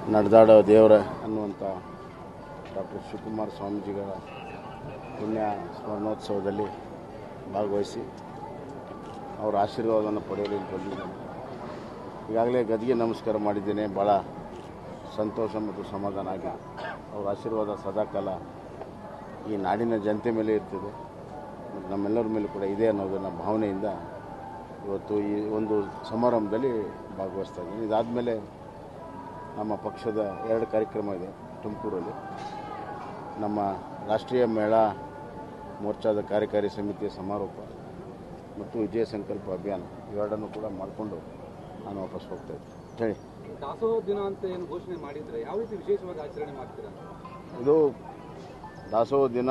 ನಡೆದಾಡೋ ದೇವರ ಅನ್ನುವಂಥ ಡಾಕ್ಟರ್ ಶಿವಕುಮಾರ ಸ್ವಾಮೀಜಿಗಳ ಪುಣ್ಯ ಸ್ಮರಣೋತ್ಸವದಲ್ಲಿ ಭಾಗವಹಿಸಿ ಅವರ ಆಶೀರ್ವಾದವನ್ನು ಪಡೆಯಲು ಇಲ್ಲಿ ಬಂದಿದ್ದೇನೆ ಈಗಾಗಲೇ ಗದಿಗೆ ನಮಸ್ಕಾರ ಮಾಡಿದ್ದೇನೆ ಭಾಳ ಸಂತೋಷ ಮತ್ತು ಸಮಾಧಾನ ಆಗಿದೆ ಅವರ ಆಶೀರ್ವಾದ ಸದಾಕಾಲ ಈ ನಾಡಿನ ಜನತೆ ಮೇಲೆ ಇರ್ತದೆ ಮತ್ತು ನಮ್ಮೆಲ್ಲರ ಮೇಲೆ ಕೂಡ ಇದೆ ಅನ್ನೋದನ್ನು ಭಾವನೆಯಿಂದ ಇವತ್ತು ಈ ಒಂದು ಸಮಾರಂಭದಲ್ಲಿ ಭಾಗವಹಿಸ್ತಾ ಇದ್ದೀನಿ ಇದಾದಮೇಲೆ ನಮ್ಮ ಪಕ್ಷದ ಎರಡು ಕಾರ್ಯಕ್ರಮ ಇದೆ ತುಮಕೂರಲ್ಲಿ ನಮ್ಮ ರಾಷ್ಟ್ರೀಯ ಮೇಳ ಮೋರ್ಚಾದ ಕಾರ್ಯಕಾರಿ ಸಮಿತಿಯ ಸಮಾರೋಪ ಮತ್ತು ವಿಜಯ ಸಂಕಲ್ಪ ಅಭಿಯಾನ ಇವೆರಡನ್ನು ಕೂಡ ಮಾಡಿಕೊಂಡು ನಾನು ವಾಪಸ್ ಹೋಗ್ತಾ ಇದ್ದೆ ಹೇಳಿ ದಾಸೋಹ ದಿನ ಅಂತ ಏನು ಘೋಷಣೆ ಮಾಡಿದ್ರೆ ಯಾವ ರೀತಿ ವಿಶೇಷವಾಗಿ ಆಚರಣೆ ಮಾಡ್ತೀರಾ ಇದು ದಾಸೋಹ ದಿನ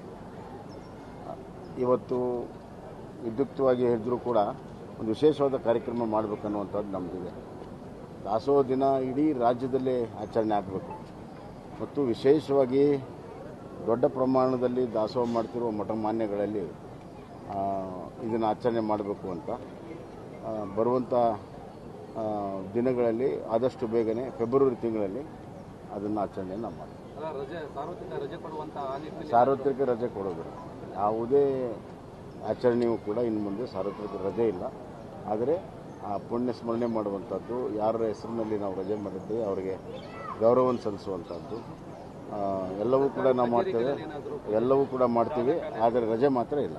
ಇವತ್ತು ವಿದ್ಯುಕ್ತವಾಗಿ ಹೇಳಿದ್ರು ಕೂಡ ಒಂದು ವಿಶೇಷವಾದ ಕಾರ್ಯಕ್ರಮ ಮಾಡಬೇಕನ್ನುವಂಥದ್ದು ನಮ್ಮದಿದೆ ದಾಸೋಹ ದಿನ ಇಡೀ ರಾಜ್ಯದಲ್ಲೇ ಆಚರಣೆ ಆಗಬೇಕು ಮತ್ತು ವಿಶೇಷವಾಗಿ ದೊಡ್ಡ ಪ್ರಮಾಣದಲ್ಲಿ ದಾಸೋಹ ಮಾಡ್ತಿರುವ ಮಠಮಾನ್ಯಗಳಲ್ಲಿ ಇದನ್ನು ಆಚರಣೆ ಮಾಡಬೇಕು ಅಂತ ಆ, ಬರುವಂಥ ಆ, ದಿನಗಳಲ್ಲಿ ಆದಷ್ಟು ಬೇಗನೆ ಫೆಬ್ರವರಿ ತಿಂಗಳಲ್ಲಿ ಅದನ್ನು ಆಚರಣೆಯನ್ನು ಮಾಡ್ತೀವಿ ಅಲ್ಲ ರಜೆ ಸಾರ್ವತ್ರಿಕ ರಜೆ ಕೊಡುವಂತ ಆ ನಿಟ್ಟಿನಲ್ಲಿ ಸಾರ್ವತ್ರಿಕ ರಜೆ ಕೊಡೋದು ಯಾವುದೇ ಆಚರಣೆಯೂ ಕೂಡ ಇನ್ನು ಮುಂದೆ ಸಾರ್ವತ್ರಿಕ ರಜೆ ಇಲ್ಲ ಆದರೆ ಆ ಪುಣ್ಯ ಸ್ಮರಣೆ ಮಾಡುವಂಥದ್ದು ಯಾರ ಹೆಸರಿನಲ್ಲಿ ನಾವು ರಜೆ ಮಾಡಿದ್ದೀವಿ ಅವರಿಗೆ ಗೌರವವನ್ನು ಸಲ್ಲಿಸುವಂಥದ್ದು ಆ, ಎಲ್ಲವೂ ಕೂಡ ನಾವು ಮಾಡ್ತೇವೆ ಎಲ್ಲವೂ ಕೂಡ ಮಾಡ್ತೀವಿ ಆದರೆ ರಜೆ ಮಾತ್ರ ಇಲ್ಲ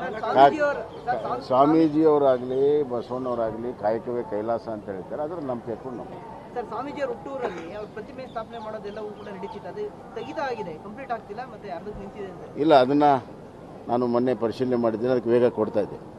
ಸ್ವಾಮೀಜಿಯವರಾಗಲಿ ಬಸವಣ್ಣವರಾಗಲಿ ಕಾಯಕವೇ ಕೈಲಾಸ ಅಂತ ಹೇಳ್ತಾರೆ ಅದರ ನಂಬಿಕೆ ಕೂಡ ನಾವು ಸರ್ ಸ್ವಾಮೀಜಿಯವರ ಹುಟ್ಟೂರಲ್ಲಿ ಅವ್ರ ಪ್ರತಿಮೆ ಸ್ಥಾಪನೆ ಮಾಡೋದೆಲ್ಲವೂ ಕೂಡ ನಡೀತಿತ್ತು ಅದು ತೆಗಿತಾ ಆಗಿದೆ ಕಂಪ್ಲೀಟ್ ಆಗ್ತಿಲ್ಲ ಮತ್ತೆ ಅರ್ಧಕ್ಕೆ ನಿಂತಿದೆ ಅಂತ ಇಲ್ಲ ಅದನ್ನು ನಾನು ಮೊನ್ನೆ ಪರಿಶೀಲನೆ ಮಾಡಿದ್ದೀನಿ ಅದಕ್ಕೆ ವೇಗ ಕೊಡ್ತಾ ಇದ್ದೆ